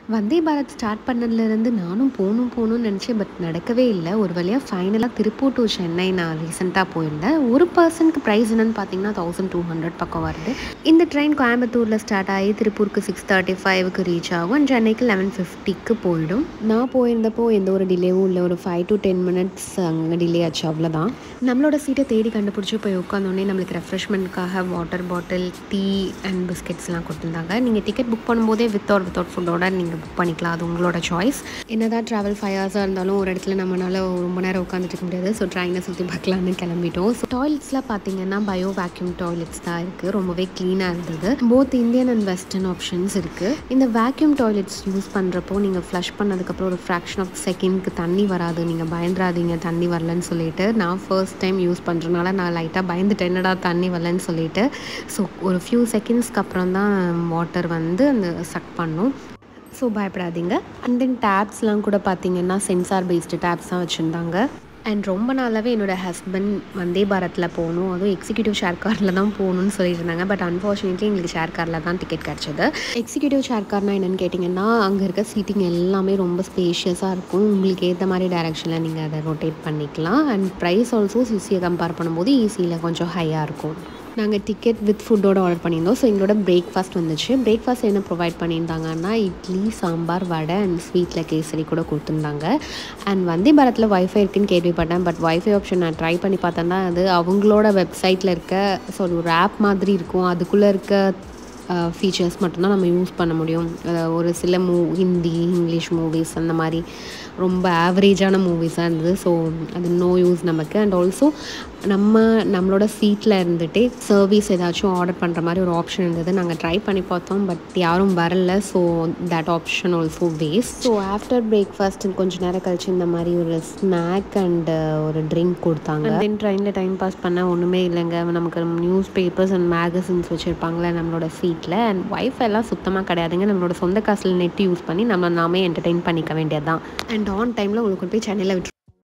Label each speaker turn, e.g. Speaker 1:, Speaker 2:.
Speaker 1: வந்தே Bharat start பண்ணதுலேருந்து நானும் போகணும் போகணும்னு நினச்சேன் பட் நடக்கவே இல்லை ஒரு வழியாக ஃபைனலாக திருப்பூர் டு சென்னை நான் ரீசெண்டாக போயிருந்தேன் ஒரு பர்சனுக்கு ப்ரைஸ் என்னன்னு பார்த்தீங்கன்னா தௌசண்ட் டூ ஹண்ட்ரட் பக்கம் வருது இந்த ட்ரெயின் கோயம்புத்தூரில் ஸ்டார்ட் ஆகி திருப்பூருக்கு சிக்ஸ் தேர்ட்டி ஃபைவ்க்கு ரீச் ஆகும் and சென்னைக்கு லெவன் ஃபிஃப்டிக்கு போயிடும் நான் போயிருந்தப்போ எந்த ஒரு டிலேவும் இல்லை ஒரு ஃபைவ் டு டென் மினிட்ஸ் அங்கே டிலே ஆச்சு அவ்வளோதான் நம்மளோட சீட்டை தேடி கண்டுபிடிச்சி போய் உட்காந்தோடனே நம்மளுக்கு ரெஃப்ரெஷ்மெண்ட்காக வாட்டர் பாட்டில் டீ அண்ட் பிஸ்கெட்ஸ்லாம் கொடுத்துருந்தாங்க நீங்கள் டிக்கெட் புக் பண்ணும்போதே வித் ஆர் வித்தவுட் ஃபுட்டோட நீங்கள் புக் பண்ணிக்கலாம் அது உங்களோட சாய்ஸ் என்னதான் ட்ராவல் ஃபைவ் ஹவர்ஸாக இருந்தாலும் ஒரு இடத்துல நம்மளால ரொம்ப நேரம் உட்காந்துட்டு இருக்க முடியாது ஸோ ட்ரெயினை சுற்றி பார்க்கலான்னு கிளம்பிட்டோம் ஸோ டாய்லெட்ஸ்லாம் பார்த்தீங்கன்னா பயோ வேக்யூம் டாய்லெட்ஸ் தான் இருக்குது ரொம்பவே க்ளீனாக இருந்தது both Indian and western options இருக்குது இந்த வேக்யூம் டாய்லெட்ஸ் யூஸ் பண்ணுறப்போ நீங்கள் ஃப்ளஷ் பண்ணதுக்கப்புறம் ஒரு ஃப்ராக்ஷன் ஆஃப் செகண்ட்க்கு தண்ணி வராது நீங்கள் பயந்துராதீங்க தண்ணி வரலன்னு சொல்லிட்டு நான் ஃபர்ஸ்ட் டைம் யூஸ் பண்ணுறதுனால நான் லைட்டாக பயந்துட்டேன் என்னடா தண்ணி வரலன்னு சொல்லிட்டு ஸோ ஒரு ஃபியூ செகண்ட்ஸ்க்கு அப்புறம் தான் வாட்டர் வந்து அந்த சக் பண்ணும் ஸோ பயப்படாதீங்க அண்ட் தென் டேப்ஸ்லாம் கூட பார்த்தீங்கன்னா சென்சார் பேஸ்டு டேப்ஸ் தான் வச்சுருந்தாங்க அண்ட் ரொம்ப நாளாகவே என்னோடய ஹஸ்பண்ட் வந்தே பாரத்தில் போகணும் அதுவும் எக்ஸிக்யூட்டிவ் ஷேர் காரில் தான் போகணும்னு சொல்லியிருந்தாங்க பட் அன்ஃபார்ச்சுனேட்லி எங்களுக்கு ஷேர் காரில் தான் டிக்கெட் கிடச்சிது எக்ஸிக்யூட்டிவ் ஷேர் கார்னால் என்னென்னு கேட்டிங்கன்னா அங்கே இருக்க சீட்டிங் எல்லாமே ரொம்ப ஸ்பேஷியஸாக இருக்கும் உங்களுக்கு ஏற்ற மாதிரி டைரெக்ஷனில் நீங்கள் அதை ரொட்டேட் பண்ணிக்கலாம் அண்ட் ப்ரைஸ் ஆல்சோ சிசியை கம்பேர் பண்ணும்போது ஈஸியில் கொஞ்சம் ஹையாக இருக்கும் நாங்கள் டிக்கெட் வித் ஃபுட்டோட ஆர்டர் பண்ணியிருந்தோம் ஸோ எங்களோட பிரேக்ஃபாஸ்ட் வந்துச்சு பிரேக்ஃபாஸ்ட் என்ன ப்ரொவைட் பண்ணியிருந்தாங்கன்னா இட்லி சாம்பார் வடை அண்ட் ஸ்வீட்டில் கேசரி கூட கொடுத்துருந்தாங்க அண்ட் வந்தே பாரத்தில் ஒய்ஃபை இருக்குன்னு கேள்விப்பட்டேன் பட் ஒய்ஃபை ஆப்ஷன் நான் ட்ரை பண்ணி பார்த்தேன்னா அது அவங்களோட வெப்சைட்டில் இருக்க ஸோ ஒரு ஆப் மாதிரி இருக்கும் அதுக்குள்ளே இருக்க ஃபீச்சர்ஸ் மட்டும்தான் நம்ம யூஸ் பண்ண முடியும் ஒரு சில மூ ஹிந்தி இங்கிலீஷ் மூவிஸ் அந்த மாதிரி ரொம்ப ஆவரேஜான மூவிஸாக இருந்தது ஸோ அது நோ யூஸ் நமக்கு அண்ட் ஆல்சோ நம்ம நம்மளோட சீட்டில் இருந்துகிட்டே சர்வீஸ் ஏதாச்சும் ஆர்டர் பண்ணுற மாதிரி ஒரு ஆப்ஷன் இருந்தது நாங்கள் ட்ரை பண்ணி பார்த்தோம் பட் யாரும் வரல so that option also waste so after breakfast கொஞ்சம் நேரம் கழிச்சு இந்த மாதிரி ஒரு ஸ்நாக் அண்ட் ஒரு ட்ரிங்க் கொடுத்தாங்க தென் ட்ரெயினில் டைம் பாஸ் பண்ண ஒன்றுமே இல்லைங்க நமக்கு நியூஸ் பேப்பர்ஸ் அண்ட் மேகசின்ஸ் வச்சுருப்பாங்களே நம்மளோட சீட்டில் அண்ட் ஒய்ஃபைலாம் சுத்தமாக கிடையாதுங்க நம்மளோட சொந்த காசில் நெட் யூஸ் பண்ணி நம்ம நாமே என்டர்டெயின் பண்ணிக்க வேண்டியது தான் அண்ட் ஆன் டைமில் உங்களுக்கு போய் சென்னையில் விட்டு